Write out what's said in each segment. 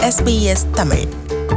SBS Tamil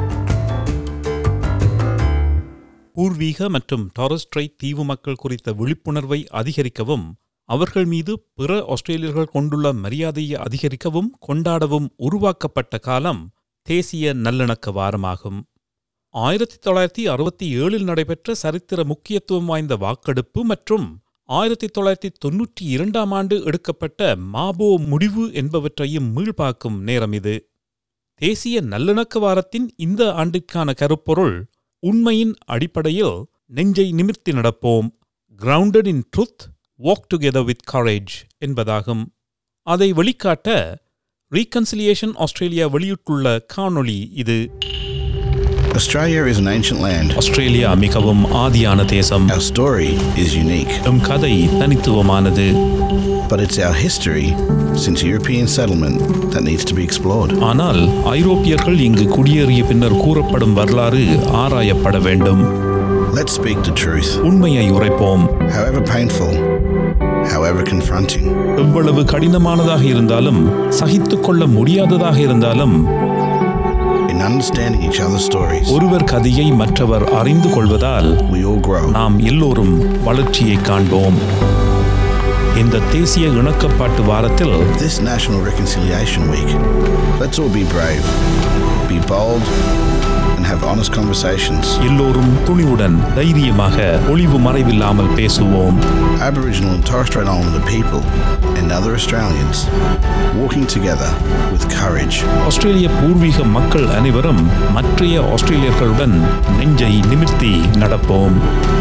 பூர்வீக மற்றும் Torres Strait தீவு மக்கள் குறித்த விழிப்புணர்வை அதிகரிக்கவும் அவர்கள் மீது பிற ஆஸ்திரேலியர்கள் கொண்டுள்ள மரியாதையை அதிகரிக்கவும் கொண்டாடவும் உருவாக்கப்பட்ட காலம் தேசிய நல்லிணக்க வாரமாகும் ஆயிரத்தி தொள்ளாயிரத்தி அறுபத்தி ஏழில் நடைபெற்ற சரித்திர முக்கியத்துவம் வாய்ந்த வாக்கெடுப்பு மற்றும் ஆயிரத்தி தொள்ளாயிரத்தி தொன்னூற்றி இரண்டாம் ஆண்டு எடுக்கப்பட்ட மாபோ முடிவு என்பவற்றையும் மீள்பார்க்கும் நேரம் இது தேசிய நல்லிணக்க வாரத்தின் இந்த ஆண்டிற்கான கருப்பொருள் உண்மையின் அடிப்படையில் நெஞ்சை நிமிர்த்தி நடப்போம் grounded in truth walk together with courage என்பதாகும் அதை வெளிக்காட்ட ரீகன்சிலியேஷன் ஆஸ்திரேலியா வெளியிட்டுள்ள காணொளி இது Australia is an ancient land. Australia மிகவும் ஆதியான தேசம் Our story is unique, எம் கதை தனித்துவமானது but it's our history since European settlement that needs to be explored. ஆனால் ஐரோப்பியர்கள் இங்கு குடியேறிய பின்னர் கூறப்படும் வரலாறு ஆராயப்பட வேண்டும் Let's speak the truth, உண்மையை உரைப்போம் however painful, however confronting. எவ்வளவு கடினமானதாக இருந்தாலும் சகித்துக் கொள்ள முடியாததாக இருந்தாலும் In understanding each other's stories, ஒருவர் கதையை மற்றவர் அறிந்து கொள்வதால் we all grow. நாம் எல்லோரும் வளர்ச்சியை காண்போம் இந்த தேசிய இணக்கப்பாட்டு வாரத்தில் This National Reconciliation Week, let's all be brave, be bold, and have honest conversations. எல்லோரும் துணிவுடன் தைரியமாக ஒளிவு மறைவில்லாமல் பேசுவோம் Aboriginal and Torres Strait Islander people and other Australians walking together with courage. ஆஸ்திரேலிய பூர்வீக மக்கள் அனைவரும் மற்றைய ஆஸ்திரேலியர்களுடன் நெஞ்சை நிமிர்த்தி நடப்போம்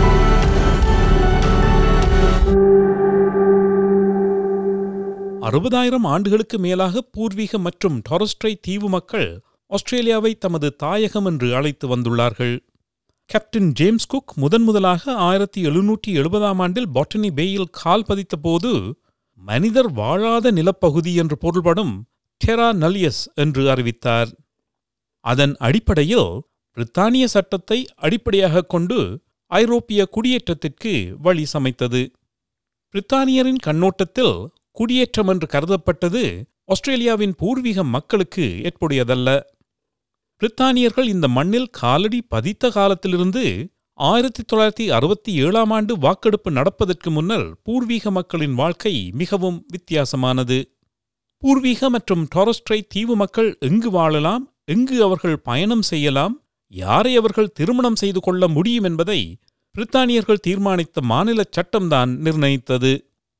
அறுபதாயிரம் ஆண்டுகளுக்கு மேலாக பூர்வீக மற்றும் டாரஸ்ட்ரை தீவு மக்கள் ஆஸ்திரேலியாவை தமது தாயகம் என்று அழைத்து வந்துள்ளார்கள் கேப்டன் ஜேம்ஸ் குக் முதன் முதலாக ஆயிரத்தி எழுநூற்றி எழுபதாம் ஆண்டில் பாட்டனி பேயில் கால் பதித்த போது மனிதர் வாழாத நிலப்பகுதி என்று பொருள்படும் டெரா நலியஸ் என்று அறிவித்தார் அதன் அடிப்படையில் பிரித்தானிய சட்டத்தை அடிப்படையாகக் கொண்டு ஐரோப்பிய குடியேற்றத்திற்கு வழி சமைத்தது பிரித்தானியரின் கண்ணோட்டத்தில் குடியேற்றம் என்று கருதப்பட்டது ஆஸ்திரேலியாவின் பூர்வீக மக்களுக்கு ஏற்புடையதல்ல பிரித்தானியர்கள் இந்த மண்ணில் காலடி பதித்த காலத்திலிருந்து ஆயிரத்தி தொள்ளாயிரத்தி அறுபத்தி ஏழாம் ஆண்டு வாக்கெடுப்பு நடப்பதற்கு முன்னர் பூர்வீக மக்களின் வாழ்க்கை மிகவும் வித்தியாசமானது பூர்வீக மற்றும் டாரஸ்ட்ரை தீவு மக்கள் எங்கு வாழலாம் எங்கு அவர்கள் பயணம் செய்யலாம் யாரை அவர்கள் திருமணம் செய்து கொள்ள முடியும் என்பதை பிரித்தானியர்கள் தீர்மானித்த மாநில சட்டம்தான் நிர்ணயித்தது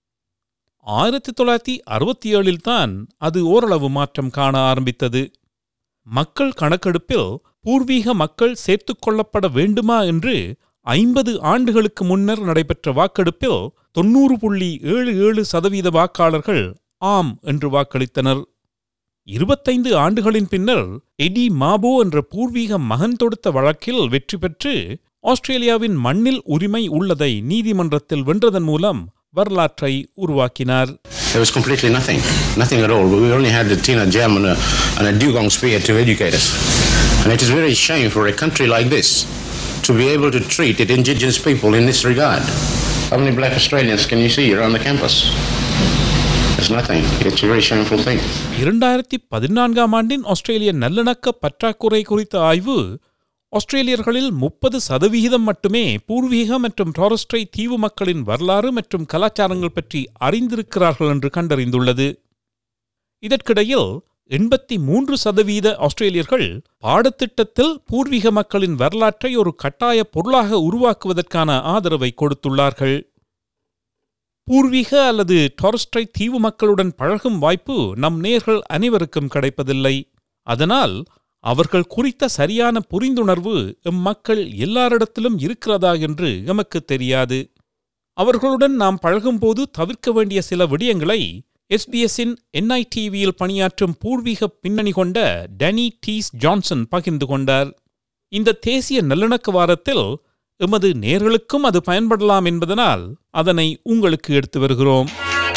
ஆயிரத்தி தொள்ளாயிரத்தி அறுபத்தி ஏழில் தான் அது ஓரளவு மாற்றம் காண ஆரம்பித்தது மக்கள் கணக்கெடுப்பில் பூர்வீக மக்கள் சேர்த்துக் கொள்ளப்பட வேண்டுமா என்று ஐம்பது ஆண்டுகளுக்கு முன்னர் நடைபெற்ற வாக்கெடுப்பில் தொன்னூறு புள்ளி ஏழு ஏழு சதவீத வாக்காளர்கள் ஆம் என்று வாக்களித்தனர் இருபத்தைந்து ஆண்டுகளின் பின்னர் எடி மாபோ என்ற பூர்வீக மகன் தொடுத்த வழக்கில் வெற்றி பெற்று ஆஸ்திரேலியாவின் மண்ணில் உரிமை உள்ளதை நீதிமன்றத்தில் வென்றதன் மூலம் வரலாற்றை உருவாக்கினார் There was completely nothing, nothing at all. We only had a Tina Jam and a, and a dugong spear to educate us. And it is very shame for a country like this to be able to treat its indigenous people in this regard. How many black Australians can you see around the campus? There's nothing. It's a very shameful thing. இரண்டாயிரத்தி பதினான்காம் ஆண்டின் ஆஸ்திரேலிய நல்லிணக்க பற்றாக்குறை குறித்த ஆய்வு ஆஸ்திரேலியர்களில் முப்பது சதவிகிதம் மட்டுமே பூர்வீக மற்றும் டாரஸ்ட்ரை தீவு மக்களின் வரலாறு மற்றும் கலாச்சாரங்கள் பற்றி அறிந்திருக்கிறார்கள் என்று கண்டறிந்துள்ளது இதற்கிடையில் எண்பத்தி மூன்று சதவீத ஆஸ்திரேலியர்கள் பாடத்திட்டத்தில் பூர்வீக மக்களின் வரலாற்றை ஒரு கட்டாய பொருளாக உருவாக்குவதற்கான ஆதரவை கொடுத்துள்ளார்கள் பூர்வீக அல்லது டாரஸ்ட்ரை தீவு மக்களுடன் பழகும் வாய்ப்பு நம் நேர்கள் அனைவருக்கும் கிடைப்பதில்லை அதனால் அவர்கள் குறித்த சரியான புரிந்துணர்வு எம் மக்கள் எல்லாரிடத்திலும் இருக்கிறதா என்று எமக்கு தெரியாது அவர்களுடன் நாம் பழகும்போது தவிர்க்க வேண்டிய சில விடயங்களை எஸ்பிஎஸ்ஸின் என்ஐடிவியில் பணியாற்றும் பூர்வீக பின்னணி கொண்ட டனி டீஸ் ஜான்சன் பகிர்ந்து கொண்டார் இந்த தேசிய நல்லிணக்க வாரத்தில் எமது நேர்களுக்கும் அது பயன்படலாம் என்பதனால் அதனை உங்களுக்கு எடுத்து வருகிறோம்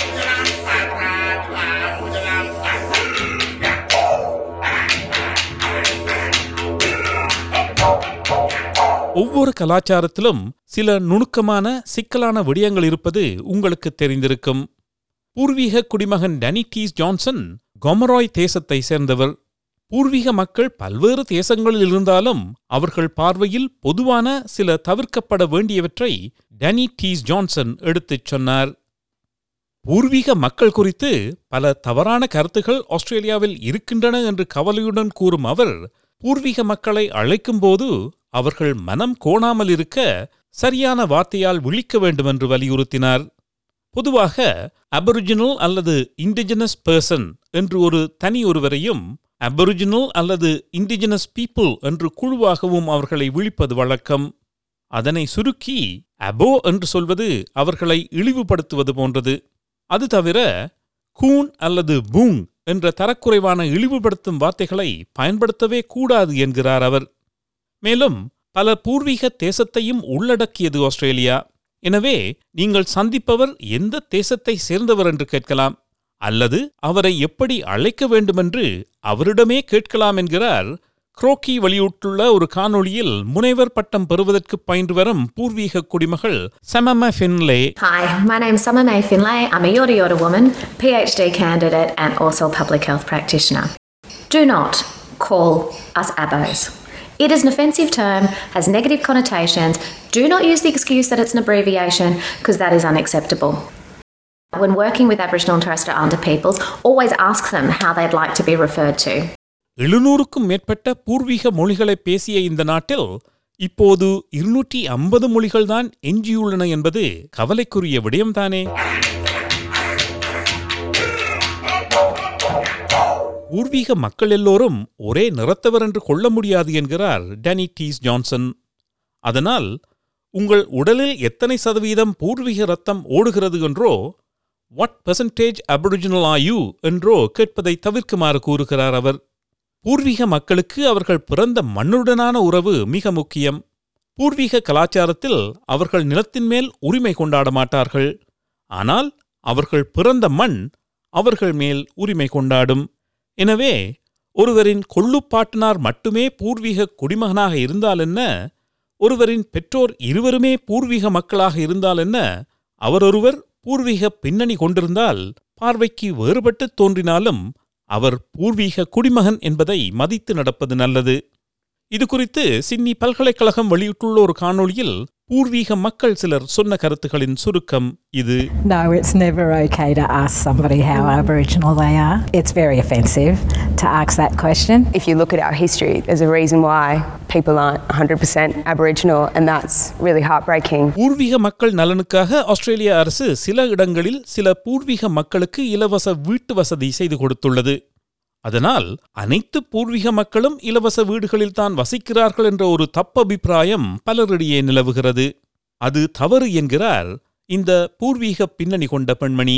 ஒவ்வொரு கலாச்சாரத்திலும் சில நுணுக்கமான சிக்கலான விடயங்கள் இருப்பது உங்களுக்கு தெரிந்திருக்கும் பூர்வீக குடிமகன் டனி டீஸ் ஜான்சன் கொமராய் தேசத்தை சேர்ந்தவர் பூர்வீக மக்கள் பல்வேறு தேசங்களில் இருந்தாலும் அவர்கள் பார்வையில் பொதுவான சில தவிர்க்கப்பட வேண்டியவற்றை டனி டீஸ் ஜான்சன் எடுத்துச் சொன்னார் பூர்வீக மக்கள் குறித்து பல தவறான கருத்துகள் ஆஸ்திரேலியாவில் இருக்கின்றன என்று கவலையுடன் கூறும் அவர் பூர்வீக மக்களை அழைக்கும்போது அவர்கள் மனம் கோணாமல் இருக்க சரியான வார்த்தையால் விழிக்க வேண்டும் என்று வலியுறுத்தினார் பொதுவாக அபொரிஜினல் அல்லது இண்டிஜினஸ் பர்சன் என்று ஒரு தனி ஒருவரையும் அபொரிஜினல் அல்லது இண்டிஜினஸ் பீப்புள் என்று குழுவாகவும் அவர்களை விழிப்பது வழக்கம் அதனை சுருக்கி அபோ என்று சொல்வது அவர்களை இழிவுபடுத்துவது போன்றது அது தவிர கூன் அல்லது பூங் என்ற தரக்குறைவான இழிவுபடுத்தும் வார்த்தைகளை பயன்படுத்தவே கூடாது என்கிறார் அவர் மேலும் பல பூர்வீக தேசத்தையும் உள்ளடக்கியது ஆஸ்திரேலியா எனவே நீங்கள் சந்திப்பவர் எந்த தேசத்தை சேர்ந்தவர் என்று கேட்கலாம் அல்லது அவரை எப்படி அழைக்க வேண்டுமென்று அவரிடமே கேட்கலாம் என்கிறார் குரோக்கி வெளியிட்டுள்ள ஒரு காணொளியில் முனைவர் பட்டம் பெறுவதற்கு பயின்று வரும் பூர்வீக குடிமகள் செமம ஃபின்லே Hi, my name's Summer May Finlay. I'm a Yorta Yorta woman, PhD candidate, and also a public health practitioner. Do not call us ABOs. It is an offensive term, has negative connotations. Do not use the excuse that it's an abbreviation because that is unacceptable. When working with Aboriginal and Torres Strait Islander peoples, always ask them how they'd like to be referred to. எழுநூறுக்கும் மேற்பட்ட பூர்வீக மொழிகளை பேசிய இந்த நாட்டில் இப்போது இருநூற்றி ஐம்பது மொழிகள்தான் எஞ்சியுள்ளன என்பது கவலைக்குரிய விடயம்தானே பூர்வீக மக்கள் எல்லோரும் ஒரே நிறத்தவர் என்று கொள்ள முடியாது என்கிறார் டனி டீஸ் ஜான்சன் அதனால் உங்கள் உடலில் எத்தனை சதவீதம் பூர்வீக ரத்தம் ஓடுகிறது என்றோ what percentage aboriginal are you என்றோ கேட்பதை தவிர்க்குமாறு கூறுகிறார் அவர் பூர்வீக மக்களுக்கு அவர்கள் பிறந்த மண்ணுடனான உறவு மிக முக்கியம் பூர்வீக கலாச்சாரத்தில் அவர்கள் நிலத்தின் மேல் உரிமை கொண்டாட மாட்டார்கள் ஆனால் அவர்கள் பிறந்த மண் அவர்கள் மேல் உரிமை கொண்டாடும் எனவே ஒருவரின் கொள்ளுப்பாட்டினார் மட்டுமே பூர்வீக குடிமகனாக இருந்தால் என்ன ஒருவரின் பெற்றோர் இருவருமே பூர்வீக மக்களாக இருந்தால் என்ன அவரொருவர் பூர்வீக பின்னணி கொண்டிருந்தால் பார்வைக்கு வேறுபட்டு தோன்றினாலும் அவர் பூர்வீக குடிமகன் என்பதை மதித்து நடப்பது நல்லது இது குறித்து சிட்னி பல்கலைக்கழகம் வெளியிட்டுள்ள ஒரு காணொளியில் பூர்வீக மக்கள் சிலர் சொன்ன கருத்துகளின் சுருக்கம் இது No, it's never okay to ask somebody how Aboriginal they are. It's very offensive to ask that question. If you look at our history, there's a reason why people aren't 100% Aboriginal, and that's really heartbreaking. பூர்வீக மக்கள் நலனுக்காக ஆஸ்திரேலிய அரசு சில இடங்களில் சில பூர்வீக மக்களுக்கு இலவச வீட்டு வசதி செய்து கொடுத்துள்ளது அதனால் அனைத்து பூர்வீக மக்களும் இலவச வீடுகளில்தான் வசிக்கிறார்கள் என்ற ஒரு தப்பபிப்பிராயம் பலரிடையே நிலவுகிறது அது தவறு என்கிறார் இந்த பூர்வீக பின்னணி கொண்ட பெண்மணி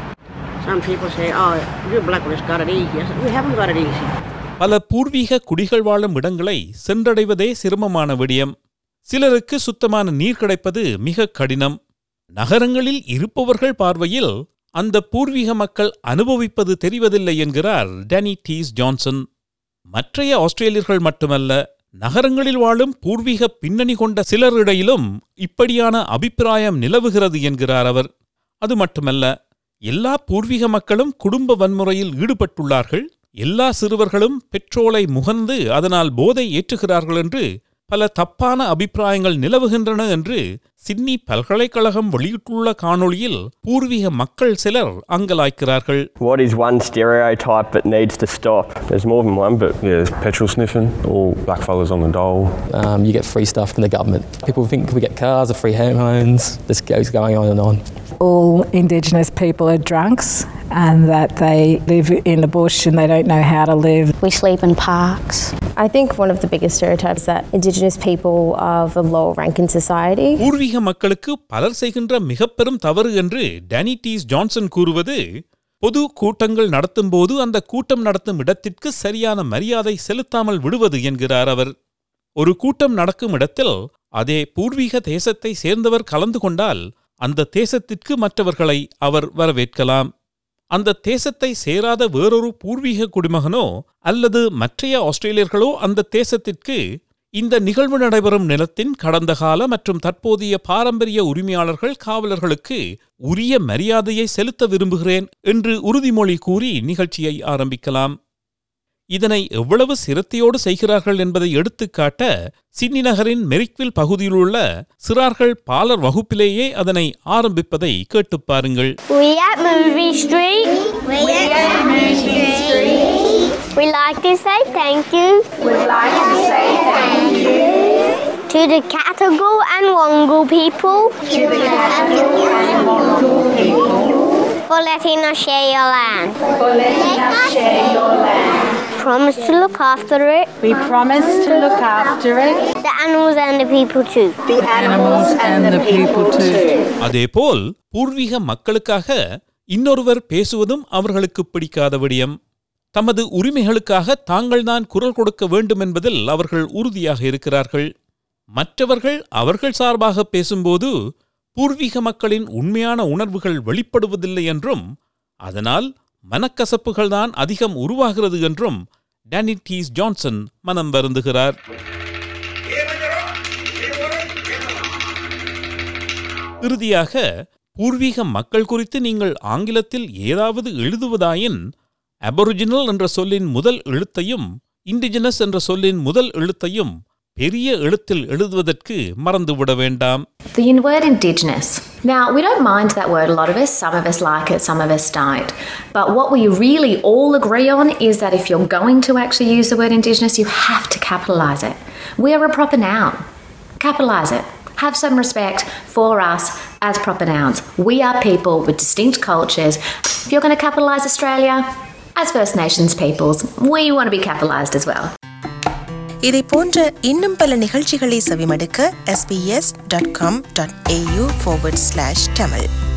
Some people say, oh, you black ones got it easy. I said, we haven't got it easy. பல பூர்வீக குடிகள் வாழும் இடங்களை சென்றடைவதே சிரமமான விடயம் சிலருக்கு சுத்தமான நீர் கிடைப்பது மிக கடினம் நகரங்களில் இருப்பவர்கள் பார்வையில் அந்த பூர்வீக மக்கள் அனுபவிப்பது தெரிவதில்லை என்கிறார் டனி டீஸ் ஜான்சன் மற்றைய ஆஸ்திரேலியர்கள் மட்டுமல்ல நகரங்களில் வாழும் பூர்வீக பின்னணி கொண்ட சிலரிடையிலும் இப்படியான அபிப்பிராயம் நிலவுகிறது என்கிறார் அவர் அது மட்டுமல்ல எல்லா பூர்வீக மக்களும் குடும்ப வன்முறையில் ஈடுபட்டுள்ளார்கள் எல்லா சிறுவர்களும் பெட்ரோலை முகர்ந்து அதனால் போதை ஏற்றுகிறார்கள் என்று பல தப்பான அபிப்பிராயங்கள் நிலவுகின்றன என்று சிட்னி பல்கலைக்கழகம் வெளியிட்டுள்ள காணொளியில் பூர்வீக மக்கள் சிலர் அங்கலாய்க்கிறார்கள் What is one stereotype that needs to stop? There's more than one, but Yeah, petrol sniffing, all black fellas on the dole. Um, you get free stuff from the government. People think we get cars or free hormones. This goes going on and on. All Indigenous people are drunks and that they live in the bush and they don't know how to live. We sleep in parks. I think one of the biggest stereotypes is that Indigenous people are of a lower rank in society. பூர்வீக மக்களுக்கு பலர் செய்கின்ற மிகப் பெரும் தவறு என்று Danny tease Johnson கூறுவது பொது கூட்டங்கள் நடத்தும்போது அந்த கூட்டம் நடத்தும் இடத்திற்கு சரியான மரியாதை செலுத்தாமல் விடுவது என்கிறார் அவர் ஒரு கூட்டம் நடக்கும் இடத்தில் அதே பூர்வீக தேசத்தை சேர்ந்தவர் கலந்து கொண்டால் அந்த தேசத்திற்கு மற்றவர்களை அவர் வரவேற்கலாம் அந்த தேசத்தை சேராத வேறொரு பூர்வீக குடிமகனோ அல்லது மற்றைய ஆஸ்திரேலியர்களோ அந்த தேசத்திற்கு இந்த நிகழ்வு நடைபெறும் நிலத்தின் கடந்த கால மற்றும் தற்போதைய பாரம்பரிய உரிமையாளர்கள் காவலர்களுக்கு உரிய மரியாதையை செலுத்த விரும்புகிறேன் என்று உறுதிமொழி கூறி நிகழ்ச்சியை ஆரம்பிக்கலாம் இதனை எவ்வளவு சிரத்தையோடு செய்கிறார்கள் என்பதை எடுத்துக்காட்ட சிட்னி நகரின் மெரிக்வில் பகுதியிலுள்ள சிறார்கள் பாலர் வகுப்பிலேயே அதனை ஆரம்பிப்பதை கேட்டுப் பாருங்கள் We at Movie Street. We at Movie Street. We like to say thank you. We like to say thank you. To the Catagal and Wongal people. To the Catagal and Wongal people. For letting us share your land. For letting us share your land. Promise to look after it. We promise to look after it. The animals and the people too. The animals and the people too. அதேபோல் பூர்வீக மக்களுக்காக இன்னொருவர் பேசுவதும் அவர்களுக்கு பிடிக்காத விடயம் தமது உரிமைகளுக்காக தாங்கள்தான் குரல் கொடுக்க வேண்டும் என்பதில் அவர்கள் உறுதியாக இருக்கிறார்கள் மற்றவர்கள் அவர்கள் சார்பாக பேசும்போது பூர்வீக மக்களின் உண்மையான உணர்வுகள் வெளிப்படுவதில்லை என்றும் அதனால் மனக்கசப்புகள்தான் அதிகம் உருவாகிறது என்றும் டேனி டீஸ் ஜான்சன் மனம் வருந்துகிறார் இறுதியாக பூர்வீக மக்கள் குறித்து நீங்கள் ஆங்கிலத்தில் ஏதாவது எழுதுவதாயின் அபொரிஜினல் என்ற சொல்லின் முதல் எழுத்தையும் இண்டிஜினஸ் என்ற சொல்லின் முதல் எழுத்தையும் பெரிய எழுத்தில் எழுதுவதற்கு மறந்துவிட வேண்டாம் The word Indigenous. Now, we don't mind that word, a lot of us. Some of us like it, some of us don't. But what we really all agree on is that if you're going to actually use the word Indigenous, you have to capitalise it. We are a proper noun. Capitalise it. Have some respect for us as proper nouns. We are people with distinct cultures. If you're going to capitalise Australia, as First Nations peoples, we want to be capitalised as well. இதை போன்ற இன்னும் பல நிகழ்ச்சிகளை செவிமடுக்க sbs.com.au forward slash tamil